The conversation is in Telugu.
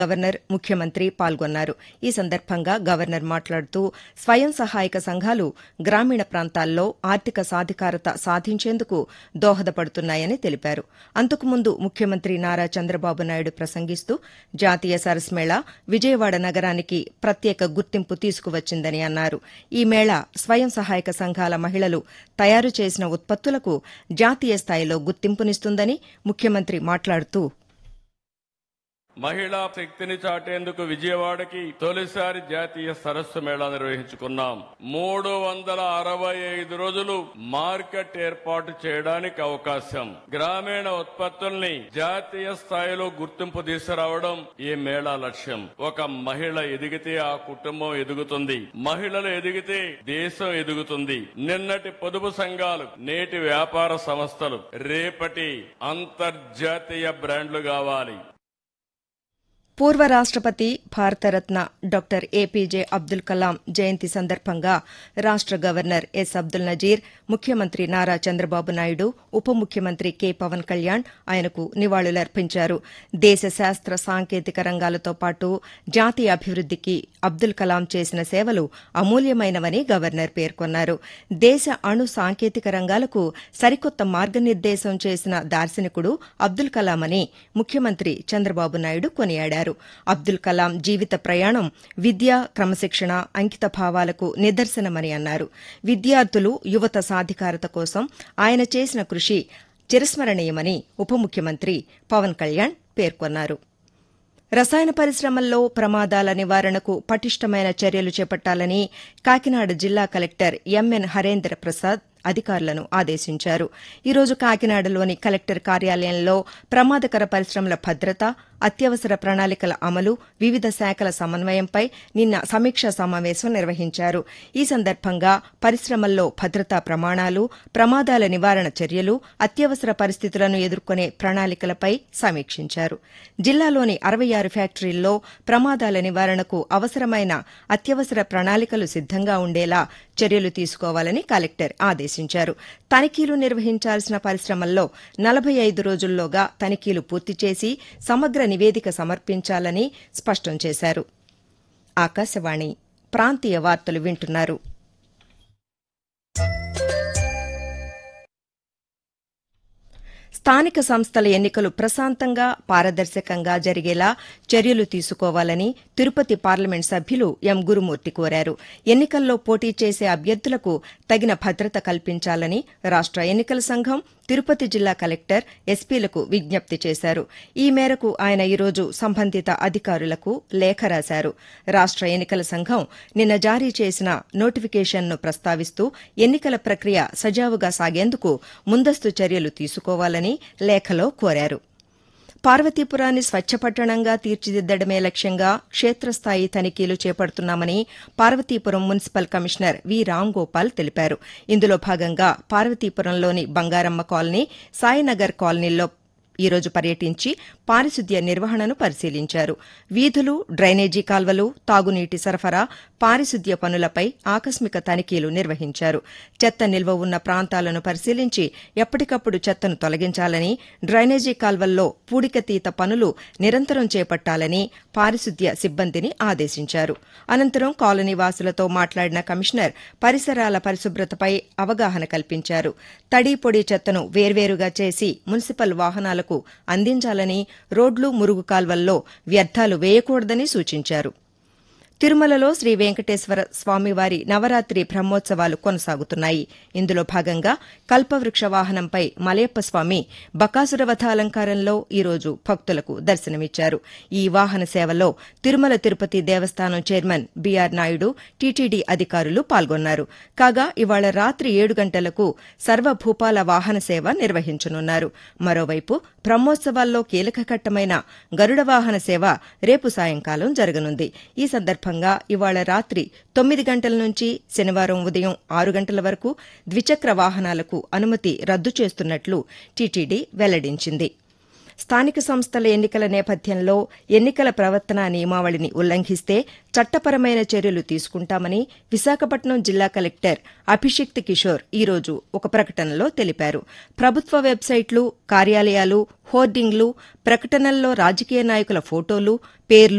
గవర్నర్ ముఖ్యమంత్రి పాల్గొన్నారు ఈ సందర్భంగా గవర్నర్ మాట్లాడుతూ స్వయం సహాయక సంఘాలు గ్రామీణ ప్రాంతాల్లో ఆర్థిక సాధికారత సాధించేందుకు దోహదపడుతున్నాయని తెలిపారు అంతకుముందు ముఖ్యమంత్రి నారా చంద్రబాబు నాయుడు ప్రసంగిస్తూ జాతీయ సరస్ మేళా విజయవాడ నగరానికి ప్రత్యేక గుర్తింపు తీసుకువచ్చిందని అన్నారు ఈ మేళా స్వయం సహాయక సంఘాల మహిళలు తయారు చేసిన ఉత్పత్తులకు జాతీయ స్థాయిలో గుర్తింపునిస్తుందని ముఖ్యమంత్రి మాట్లాడుతూ మహిళా శక్తిని చాటేందుకు విజయవాడకి తొలిసారి జాతీయ సరస్సు మేళా నిర్వహించుకున్నాం మూడు వందల అరవై ఐదు రోజులు మార్కెట్ ఏర్పాటు చేయడానికి అవకాశం గ్రామీణ ఉత్పత్తుల్ని జాతీయ స్థాయిలో గుర్తింపు తీసుకురావడం ఈ మేళా లక్ష్యం ఒక మహిళ ఎదిగితే ఆ కుటుంబం ఎదుగుతుంది మహిళలు ఎదిగితే దేశం ఎదుగుతుంది నిన్నటి పొదుపు సంఘాలు నేటి వ్యాపార సంస్థలు రేపటి అంతర్జాతీయ బ్రాండ్లు కావాలి పూర్వ రాష్టపతి భారతరత్న డాక్టర్ ఏపీజే అబ్దుల్ కలాం జయంతి సందర్భంగా రాష్ట గవర్నర్ ఎస్ అబ్దుల్ నజీర్ ముఖ్యమంత్రి నారా చంద్రబాబు నాయుడు ఉప ముఖ్యమంత్రి కె పవన్ కళ్యాణ్ ఆయనకు నివాళులర్పించారు దేశ శాస్త్ర సాంకేతిక రంగాలతో పాటు జాతీయ అభివృద్దికి అబ్దుల్ కలాం చేసిన సేవలు అమూల్యమైనవని గవర్నర్ పేర్కొన్నారు దేశ అణు సాంకేతిక రంగాలకు సరికొత్త మార్గనిర్దేశం చేసిన దార్శనికుడు అబ్దుల్ కలాం అని ముఖ్యమంత్రి చంద్రబాబు నాయుడు కొనియాడారు అబ్దుల్ కలాం జీవిత ప్రయాణం విద్య క్రమశిక్షణ అంకిత భావాలకు నిదర్శనమని అన్నారు విద్యార్థులు యువత సాధికారత కోసం ఆయన చేసిన కృషి చిరస్మరణీయమని ఉప ముఖ్యమంత్రి పవన్ కళ్యాణ్ పేర్కొన్నారు రసాయన పరిశ్రమల్లో ప్రమాదాల నివారణకు పటిష్టమైన చర్యలు చేపట్టాలని కాకినాడ జిల్లా కలెక్టర్ ఎంఎన్ హరేంద్ర ప్రసాద్ అధికారులను ఆదేశించారు ఈరోజు కాకినాడలోని కలెక్టర్ కార్యాలయంలో ప్రమాదకర పరిశ్రమల భద్రత అత్యవసర ప్రణాళికల అమలు వివిధ శాఖల సమన్వయంపై నిన్న సమీక్షా సమావేశం నిర్వహించారు ఈ సందర్భంగా పరిశ్రమల్లో భద్రతా ప్రమాణాలు ప్రమాదాల నివారణ చర్యలు అత్యవసర పరిస్థితులను ఎదుర్కొనే ప్రణాళికలపై సమీక్షించారు జిల్లాలోని అరవై ఆరు ఫ్యాక్టరీల్లో ప్రమాదాల నివారణకు అవసరమైన అత్యవసర ప్రణాళికలు సిద్దంగా ఉండేలా చర్యలు తీసుకోవాలని కలెక్టర్ ఆదేశించారు తనిఖీలు నిర్వహించాల్సిన పరిశ్రమల్లో నలభై ఐదు రోజుల్లోగా తనిఖీలు పూర్తి చేసి సమగ్ర నివేదిక సమర్పించాలని స్పష్టం చేశారు ఆకాశవాణి ప్రాంతీయ వార్తలు వింటున్నారు స్థానిక సంస్థల ఎన్నికలు ప్రశాంతంగా పారదర్శకంగా జరిగేలా చర్యలు తీసుకోవాలని తిరుపతి పార్లమెంట్ సభ్యులు ఎం గురుమూర్తి కోరారు ఎన్నికల్లో పోటీ చేసే అభ్యర్థులకు తగిన భద్రత కల్పించాలని రాష్ట ఎన్నికల సంఘం తిరుపతి జిల్లా కలెక్టర్ ఎస్పీలకు విజ్ఞప్తి చేశారు ఈ మేరకు ఆయన ఈరోజు సంబంధిత అధికారులకు లేఖ రాశారు రాష్ట ఎన్నికల సంఘం నిన్న జారీ చేసిన నోటిఫికేషన్ను ప్రస్తావిస్తూ ఎన్నికల ప్రక్రియ సజావుగా సాగేందుకు ముందస్తు చర్యలు తీసుకోవాలని లేఖలో కోరారు పార్వతీపురాన్ని స్వచ్ఛ పట్టణంగా తీర్చిదిద్దడమే లక్ష్యంగా క్షేత్రస్థాయి తనిఖీలు చేపడుతున్నామని Parvathipuram municipal commissioner V Ramgopal తెలిపారు ఇందులో భాగంగా పార్వతీపురంలోని బంగారమ్మ కాలనీ సాయినగర్ కాలనీల్లో ఈరోజు పర్యటించి పారిశుద్ధ్య నిర్వహణను పరిశీలించారు వీధులు డ్రైనేజీ కాల్వలు తాగునీటి సరఫరా పారిశుద్ధ్య పనులపై ఆకస్మిక తనిఖీలు నిర్వహించారు చెత్త నిల్వ ఉన్న ప్రాంతాలను పరిశీలించి ఎప్పటికప్పుడు చెత్తను తొలగించాలని డ్రైనేజీ కాల్వల్లో పూడికతీత పనులు నిరంతరం చేపట్టాలని పారిశుద్ధ్య సిబ్బందిని ఆదేశించారు అనంతరం కాలనీ వాసులతో మాట్లాడిన కమిషనర్ పరిసరాల పరిశుభ్రతపై అవగాహన కల్పించారు తడి పొడి చెత్తను వేర్వేరుగా చేసి మున్సిపల్ వాహనాలకు అందించాలని రోడ్లు మురుగు కాల్వల్లో వ్యర్థాలు వేయకూడదని సూచించారు తిరుమలలో శ్రీ వెంకటేశ్వర స్వామివారి నవరాత్రి బ్రహ్మోత్సవాలు కొనసాగుతున్నాయి ఇందులో భాగంగా కల్పవృక్ష వాహనంపై మలయప్ప స్వామి బకాసుర వథ అలంకారంలో ఈరోజు భక్తులకు దర్శనమిచ్చారు ఈ వాహన సేవలో తిరుమల తిరుపతి దేవస్థానం చైర్మన్ బీఆర్ నాయుడు టీటీడీ అధికారులు పాల్గొన్నారు కాగా ఇవాళ రాత్రి ఏడు గంటలకు సర్వభూపాల వాహన సేవ నిర్వహించనున్నారు మరోవైపు బ్రహ్మోత్సవాల్లో కీలక ఘట్టమైన గరుడ వాహన సేవ రేపు సాయంకాలం జరగనుంది ఈ సందర్భంగా ఇవాళ రాత్రి తొమ్మిది గంటల నుంచి శనివారం ఉదయం ఆరు గంటల వరకు ద్విచక్ర వాహనాలకు అనుమతి రద్దు చేస్తున్నట్లు టీటీడీ వెల్లడించింది స్థానిక సంస్థల ఎన్నికల నేపథ్యంలో ఎన్నికల ప్రవర్తనా నియమావళిని ఉల్లంఘిస్తే చట్టపరమైన చర్యలు తీసుకుంటామని విశాఖపట్నం జిల్లా కలెక్టర్ అభిషిక్త్ కిషోర్ ఈరోజు ఒక ప్రకటనలో తెలిపారు ప్రభుత్వ వెబ్సైట్లు కార్యాలయాలు హోర్డింగ్లు ప్రకటనల్లో రాజకీయ నాయకుల ఫోటోలు పేర్లు